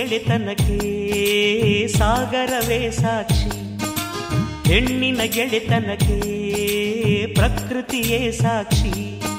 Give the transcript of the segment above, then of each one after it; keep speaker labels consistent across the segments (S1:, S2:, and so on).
S1: ಗೆಳೆತನಕ್ಕೆ ಸಾಗರವೇ ಸಾಕ್ಷಿ ಹೆಣ್ಣಿನ ಗೆಳೆತನಕ್ಕೆ ಪ್ರಕೃತಿಯೇ ಸಾಕ್ಷಿ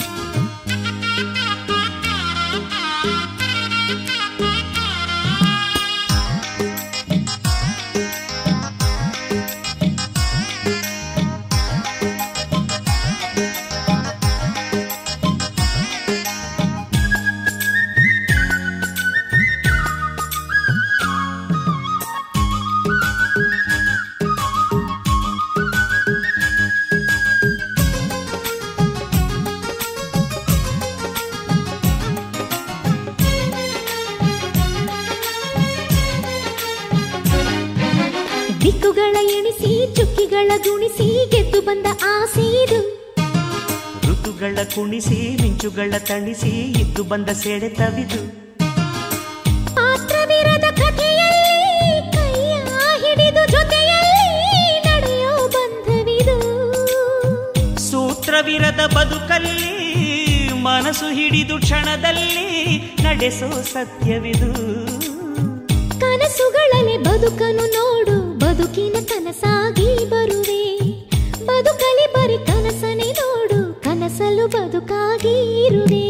S2: ದಿಕ್ಕುಗಳ ಎಣಿಸಿ ಚುಕ್ಕಿಗಳ ಗುಣಿಸಿ ಗೆದ್ದು ಬಂದ ಆಸೆ ಇದು
S1: ಋತುಗಳ ಕುಣಿಸಿ ಮಿಂಚುಗಳ ತಣಿಸಿ ಇದ್ದು ಬಂದ ಸೆಳೆತವಿದು
S2: ಪಾತ್ರವಿರದ ಕಥೆಯಲ್ಲಿ ಕೈಯ ಹಿಡಿದು ಜೊತೆಯಲ್ಲಿ ನಡೆಯೋ ಬಂಧವಿದು
S1: ಸೂತ್ರವಿರದ ಬದುಕಲ್ಲಿ ಮನಸ್ಸು ಹಿಡಿದು ಕ್ಷಣದಲ್ಲಿ ನಡೆಸೋ ಸತ್ಯವಿದು
S2: ಕನಸುಗಳಲ್ಲಿ ಬದುಕನ್ನು ನೋಡು ಬದುಕಿನ ಕನಸಾಗಿ ಬರುವೆ ಬದುಕಲಿ ಬರಿ ಕನಸನೆ ನೋಡು ಕನಸಲು ಬದುಕಾಗಿ ಇರುವೆ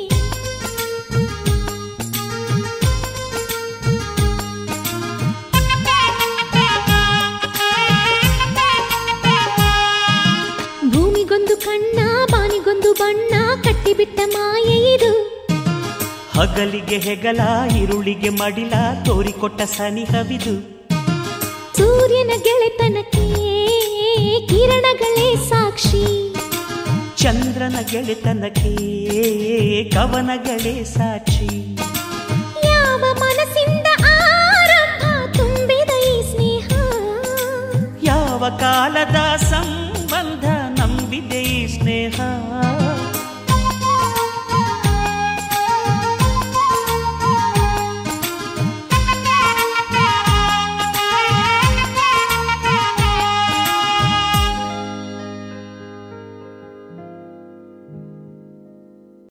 S2: ಭೂಮಿಗೊಂದು ಕಣ್ಣ ಬಾನಿಗೊಂದು ಬಣ್ಣ ಕಟ್ಟಿಬಿಟ್ಟ ಮಾಯೆ ಇದು
S1: ಹಗಲಿಗೆ ಹೆಗಲ ಇರುಳಿಗೆ ಮಡಿಲ ತೋರಿಕೊಟ್ಟ ಸನಿಹವಿದು
S2: ಸೂರ್ಯನ ಗೆಳೆತನಕ್ಕೆ ಕಿರಣಗಳೇ ಸಾಕ್ಷಿ
S1: ಚಂದ್ರನ ಗೆಳೆತನಕ್ಕೆ ಕವನಗಳೇ ಸಾಕ್ಷಿ
S2: ಯಾವ ಮನಸ್ಸಿಂದ ಆರಂಭ ತುಂಬಿದ ಈ ಸ್ನೇಹ
S1: ಯಾವ ಕಾಲದ ಸಂಬಂಧ ನಂಬಿದೆ ಈ ಸ್ನೇಹ